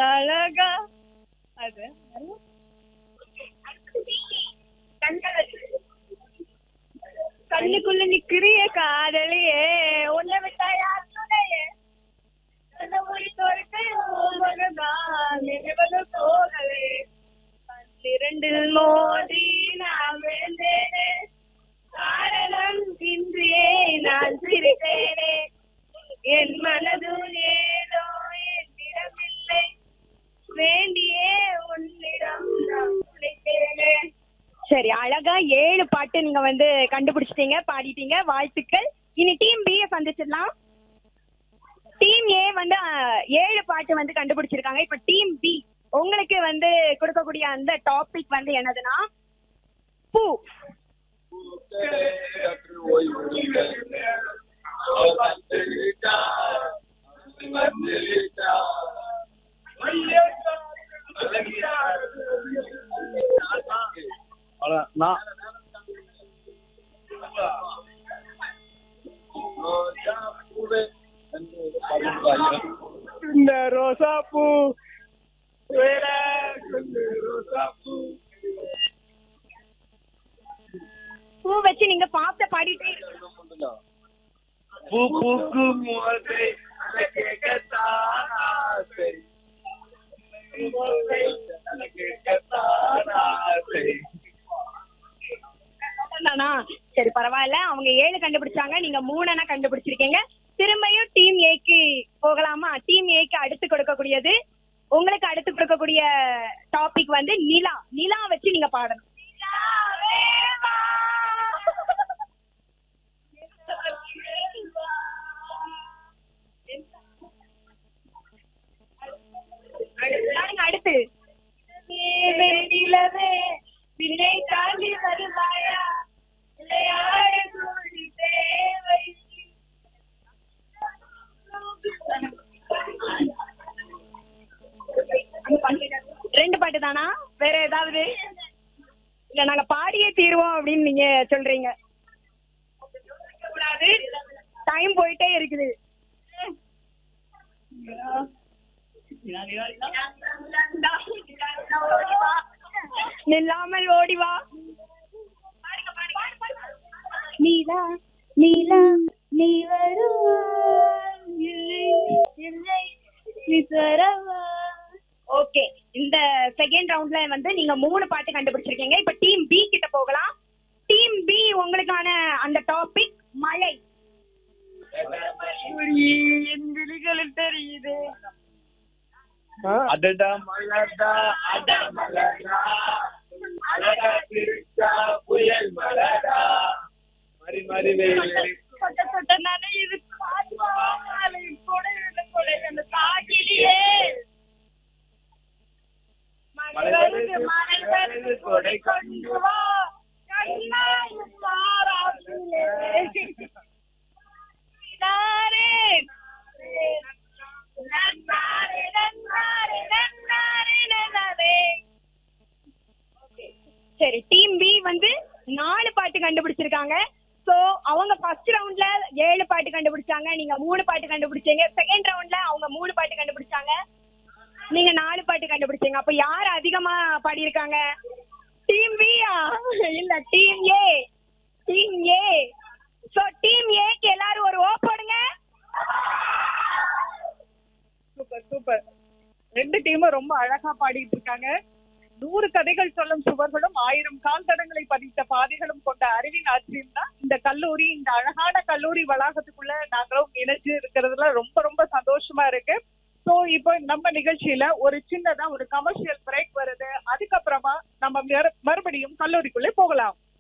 அழகா அது கண்ணுக்குள்ள நிக்கிறிய காதலியே உன்னை விட்டா யார் துணையே அந்த மொழி தொடுத்து உமகதான் நினைவது போகலே இரண்டில் மோதி நான் விழுந்தேனே காரணம் இன்றியே நான் சிரித்தேனே என் மனது ஏதோ என்னிடமில்லை வேண்டியே உன்னிடம் நான் துளைத்தேனே சரி அழகா ஏழு பாட்டு நீங்க வந்து கண்டுபிடிச்சிட்டீங்க பாடிட்டீங்க வாழ்த்துக்கள் இனி டீம் பி சந்திச்சிடலாம் டீம் ஏ வந்து அஹ், ஏழு பாட்டு வந்து கண்டுபிடிச்சிருக்காங்க இப்ப டீம் பி உங்களுக்கு வந்து கொடுக்கக்கூடிய அந்த டாபிக் வந்து என்னதுன்னா பூ அவ்வளவுதான். நான் இந்த ரோசா பூ வேற சொல்லு ரோசா பூ பூ வச்சு நீங்க பாட்ட பாடிட்டே இருக்கணும். பூ பூக்கும் போதே கேட்கத்தான் ஆசை கேட்கத்தான் ஆசை தானா சரி பரவாயில்ல அவங்க ஏழு கண்டுபிடிச்சாங்க நீங்க மூணுனா கண்டுபிடிச்சிருக்கீங்க திரும்பியும் டீம் ஏக்கு போகலாமா டீம் ஏக்கு அடுத்து கொடுக்கக்கூடியது உங்களுக்கு அடுத்து கொடுக்கக்கூடிய டாபிக் வந்து நிலா நிலா வச்சு நீங்க பாடணும் நிலாவே வா. பாருங்க அடுத்து நிலவே விண்ணை தாண்டி வருவாயா விளையாட கூடி தேவை ரெண்டு பாட்டு தானா வேற ஏதாவது இல்ல நாங்க பாடியே தீருவோம் அப்படின்னு நீங்க சொல்றீங்க கூடாது டைம் போயிட்டே இருக்குது நில்லாமல் ஓடி வா நீலா நீலா நீ வருவாய் இல்லை இல்லை நீ தரவா ஓகே இந்த செகண்ட் ரவுண்ட்ல வந்து நீங்க மூணு பாட்டு கண்டுபிடிச்சிருக்கீங்க இப்ப டீம் பி கிட்ட போகலாம் டீம் பி உங்களுக்கான அந்த டாபிக் மழை என் விழிகளில் தெரியுது அடடா மலர்டா அட மலர்டா அழகா திருச்சா புயல் மலர்டா மறி மறி வெயில் சொட்ட சொட்ட நனையுது காற்று மழை கொடை கொடை அந்த காக்கிலேயே மழை வருது மழை வருது கொடை கொண்டு வா கண்ணாயும் மாறாசிலே நாரே நன்னாரே நன்னாரே நன்னாரே நன்னாரே சரி டீம் பி வந்து நாலு பாட்டு கண்டுபிடிச்சிருக்காங்க சோ அவங்க ஃபர்ஸ்ட் ரவுண்ட்ல ஏழு பாட்டு கண்டுபிடிச்சாங்க நீங்க மூணு பாட்டு கண்டுபிடிச்சீங்க செகண்ட் ரவுண்ட்ல அவங்க மூணு பாட்டு கண்டுபிடிச்சாங்க நீங்க நாலு பாட்டு கண்டுபிடிச்சீங்க அப்ப யார் அதிகமா பாடியிருக்காங்க டீம் பியா இல்ல team A team A so team ஏக்கு எல்லாரும் ஒரு ஓ போடுங்க சூப்பர் சூப்பர் ரெண்டு டீமும் ரொம்ப அழகா பாடிட்டு இருக்காங்க நூறு கதைகள் சொல்லும் சுவர்களும் ஆயிரம் கால் தடங்களை பதித்த பாதைகளும் கொண்ட அறிவின் ஆச்சரியம் தான் இந்த கல்லூரி இந்த அழகான கல்லூரி வளாகத்துக்குள்ள நாங்களும் இணைஞ்சு இருக்கிறதுல ரொம்ப ரொம்ப சந்தோஷமா இருக்கு சோ இப்போ நம்ம நிகழ்ச்சியில ஒரு சின்னதா ஒரு கமர்ஷியல் பிரேக் வருது அதுக்கப்புறமா நம்ம மறு- மறுபடியும் கல்லூரிக்குள்ளே போகலாம்